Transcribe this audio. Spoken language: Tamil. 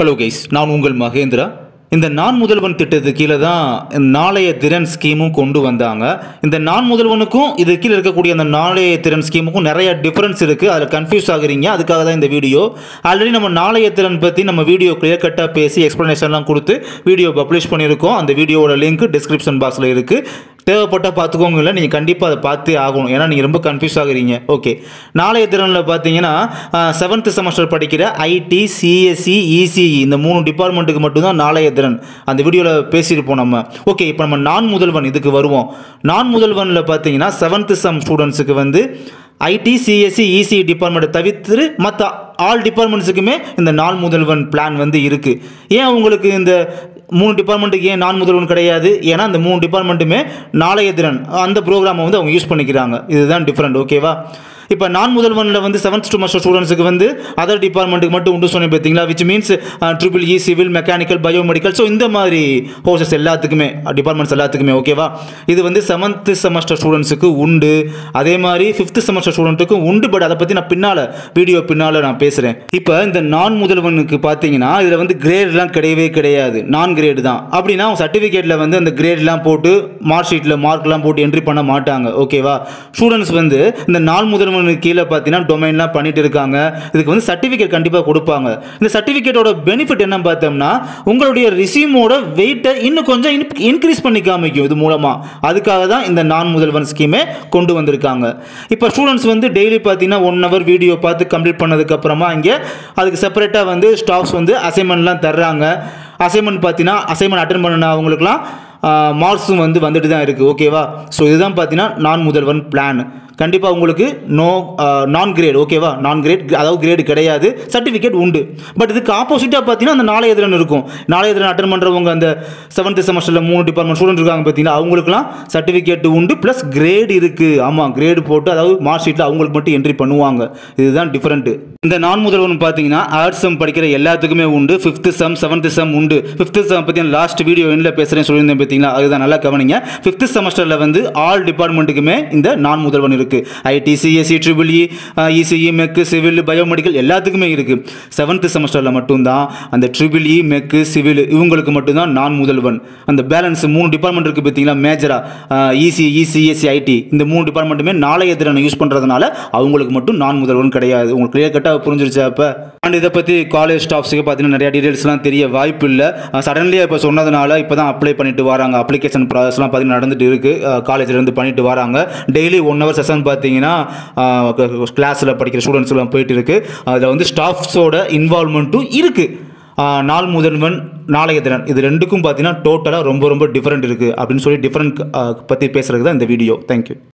ஹலோ கைஸ் நான் உங்கள் மகேந்திரா இந்த நான் முதல்வன் திட்டத்துக்கு கீழே தான் நாளைய திறன் ஸ்கீமும் கொண்டு வந்தாங்க இந்த நான் முதல்வனுக்கும் இது கீழே இருக்கக்கூடிய அந்த நாளைய திறன் ஸ்கீமுக்கும் நிறைய டிஃபரன்ஸ் இருக்குது அதில் கன்ஃபியூஸ் ஆகுறீங்க அதுக்காக தான் இந்த வீடியோ ஆல்ரெடி நம்ம நாளைய திறன் பற்றி நம்ம வீடியோ கிளியர் கட்டாக பேசி எக்ஸ்ப்ளனேஷன்லாம் கொடுத்து வீடியோ பப்ளிஷ் பண்ணியிருக்கோம் அந்த வீடியோவோட லிங்க் டிஸ்கிரிப்ஷன் பாக்ஸில் இருக்குது தேவைப்பட்டால் பார்த்துக்கோங்க இல்லை நீங்கள் கண்டிப்பாக அதை பார்த்தே ஆகணும் ஏன்னா நீங்கள் ரொம்ப கன்ஃபியூஸ் ஆகுறீங்க ஓகே நாளைய திறனில் பார்த்தீங்கன்னா செவன்த் செமஸ்டர் படிக்கிற ஐடி சிஎஸ்சி இசிஇ இந்த மூணு டிபார்ட்மெண்ட்டுக்கு மட்டும்தான் நாளைய திறன் அந்த வீடியோவில் பேசியிருப்போம் நம்ம ஓகே இப்போ நம்ம நான் முதல்வன் இதுக்கு வருவோம் நான் முதல்வனில் பார்த்தீங்கன்னா செவன்த் செம் ஸ்டூடெண்ட்ஸுக்கு வந்து ஐடி சிஎஸ்சி இசி டிபார்ட்மெண்ட்டை தவிர்த்து மற்ற ஆல் டிபார்ட்மெண்ட்ஸுக்குமே இந்த நாள் முதல்வன் பிளான் வந்து இருக்குது ஏன் உங்களுக்கு இந்த மூணு டிபார்ட்மெண்ட்டுக்கு ஏன் நான் முதல்வன் கிடையாது ஏன்னா அந்த மூணு டிபார்ட்மெண்ட்டுமே நாளைய திறன் அந்த ப்ரோக்ராமை வந்து அவங்க யூஸ் பண்ணிக்கிறாங்க இதுதான் டிஃப்ரெண்ட் ஓகேவா இப்போ நான் முதல்வனில் வந்து செவன்த் செமஸ்டர் ஸ்டூடெண்ட்ஸுக்கு வந்து அதர் டிபார்ட்மெண்ட்டுக்கு மட்டும் உண்டு சொன்னேன் பார்த்தீங்களா which means triple E civil mechanical biomedical so இந்த மாதிரி கோர்சஸ் எல்லாத்துக்குமே டிபார்ட்மெண்ட்ஸ் எல்லாத்துக்குமே ஓகேவா இது வந்து செவன்த் செமஸ்டர் ஸ்டூடெண்ட்ஸுக்கு உண்டு அதே மாதிரி ஃபிஃப்த் செமஸ்டர் ஸ்டூடெண்ட்டுக்கும் உண்டு பட் அதை பற்றி நான் பின்னால் வீடியோ பின்னால் நான் பேசுகிறேன் இப்போ இந்த நான் முதல்வனுக்கு பார்த்தீங்கன்னா இதில் வந்து கிரேட்லாம் கிடையவே கிடையாது நான் கிரேடு தான் அப்படின்னா சர்டிஃபிகேட்டில் வந்து அந்த கிரேட்லாம் போட்டு மார்க் ஷீட்டில் மார்க்லாம் போட்டு என்ட்ரி பண்ண மாட்டாங்க ஓகேவா ஸ்டூடெண்ட்ஸ் வந்து இந்த நான் முதல்வனுக்கு கீழே பார்த்தீங்கன்னா டொமைன்லாம் பண்ணிட்டு இருக்காங்க இதுக்கு வந்து சர்டிஃபிகேட் கண்டிப்பாக கொடுப்பாங்க இந்த சர்டிஃபிகேட்டோட பெனிஃபிட் என்ன பார்த்தோம்னா உங்களுடைய ரிசீமோட வெயிட்டை இன்னும் கொஞ்சம் இன்க்ரீஸ் பண்ணி காமிக்கும் இது மூலமாக அதுக்காக தான் இந்த நான் முதல்வன் ஸ்கீமே கொண்டு வந்திருக்காங்க இப்போ ஸ்டூடெண்ட்ஸ் வந்து டெய்லி பார்த்தீங்கன்னா ஒன் ஹவர் வீடியோ பார்த்து கம்ப்ளீட் பண்ணதுக்கப்புறமா இங்கே அதுக்கு செப்பரேட்டாக வந்து ஸ்டாஃப்ஸ் வந்து அசைன்மெண்ட்லாம் தர்றாங்க அசைன்மெண்ட் பார்த்தீங்கன்னா அசைன்மெண்ட் அட்டன் பண்ண அவங்களுக்குலாம் மார்க்ஸும் வந்து வந்துட்டு தான் இருக்குது ஓகேவா ஸோ இதுதான் பார்த்தீங்கன்னா நான் முதல்வன் பிளான் கண்டிப்பாக உங்களுக்கு நோ நான் கிரேட் ஓகேவா நான் கிரேட் அதாவது கிரேடு கிடையாது சர்டிஃபிகேட் உண்டு பட் இதுக்கு ஆப்போசிட்டாக பார்த்தீங்கன்னா அந்த நாளைய திறன் இருக்கும் நாளைய திறன் அட்டன் பண்ணுறவங்க அந்த செவன்த் செமஸ்டரில் மூணு டிபார்ட்மெண்ட் ஸ்டூடெண்ட் இருக்காங்க பார்த்தீங்கன்னா அவங்களுக்குலாம் சர்டிஃபிகேட் உண்டு ப்ளஸ் கிரேடு இருக்குது ஆமாம் கிரேடு போட்டு அதாவது மார்க் ஷீட்டில் அவங்களுக்கு மட்டும் என்ட்ரி பண்ணுவாங்க இதுதான் டிஃப்ரெண்ட்டு இந்த நான் முதல்வன் பார்த்தீங்கன்னா ஆர்ட்ஸ் செம் படிக்கிற எல்லாத்துக்குமே உண்டு ஃபிஃப்த்து செம் செவன்த் செம் உண்டு ஃபிஃப்த்து செம் பற்றி லாஸ்ட் வீடியோ எண்ணில் பேசுகிறேன் சொல்லியிருந்தேன் பார்த்தீங்களா அதுதான் நல்லா கவனிங்க ஃபிஃப்த்து செமஸ்டரில் வந்து ஆல் டிபார்ட்மெண்ட்டுக்குமே இந்த நான் முதல்வன் இருக்குது IT CSC triple E ECE mech civil biomedical எல்லாத்துக்குமே இருக்குது செவன்த் செமஸ்டரில் மட்டும்தான் அந்த ட்ரிபிள் இ மெக்கு சிவில் இவங்களுக்கு மட்டும்தான் நான் முதல்வன் அந்த பேலன்ஸ் மூணு டிபார்ட்மெண்ட் இருக்குது பார்த்தீங்களா மேஜராக இசி இசிஎஸ்சி ஐடி இந்த மூணு டிபார்ட்மெண்ட்டுமே நாளைய திறனை யூஸ் பண்ணுறதுனால அவங்களுக்கு மட்டும் நான் முதல்வன் கிடையாது உங்களுக்கு கிளியர் கட்டாக புரிஞ்சிருச்சா அப்போ அண்ட் இதை பற்றி காலேஜ் ஸ்டாஃப்ஸுக்கு பார்த்தீங்கன்னா நிறைய டீடைல்ஸ்லாம் தெரிய வாய்ப்பு இல்லை சடன்லியாக இப்போ சொன்னதுனால இப்போ தான் அப்ளை பண்ணிட்டு வராங்க அப்ளிகேஷன் ப்ராசஸ்லாம் பார்த்தீங்கன்னா நடந்துட்டு இருக்குது காலேஜ்லேருந்து பண்ணிட்டு வராங்க டெய்லி ஒன் ஹவர் செஷன் பார்த்தீங்கன்னா கிளாஸில் படிக்கிற ஸ்டூடெண்ட்ஸ்லாம் போயிட்டு இருக்கு அதில் வந்து ஸ்டாஃப்ஸோட இன்வால்மெண்ட்டும் இருக்குது நாள் முதல்வன் நாளைய திறன் இது ரெண்டுக்கும் பார்த்தீங்கன்னா டோட்டலாக ரொம்ப ரொம்ப டிஃப்ரெண்ட் இருக்குது அப்படின்னு சொல்லி டிஃப்ரெண்ட் பற்றி பேசுகிறது தான் இந்த வீடியோ தேங்க்யூ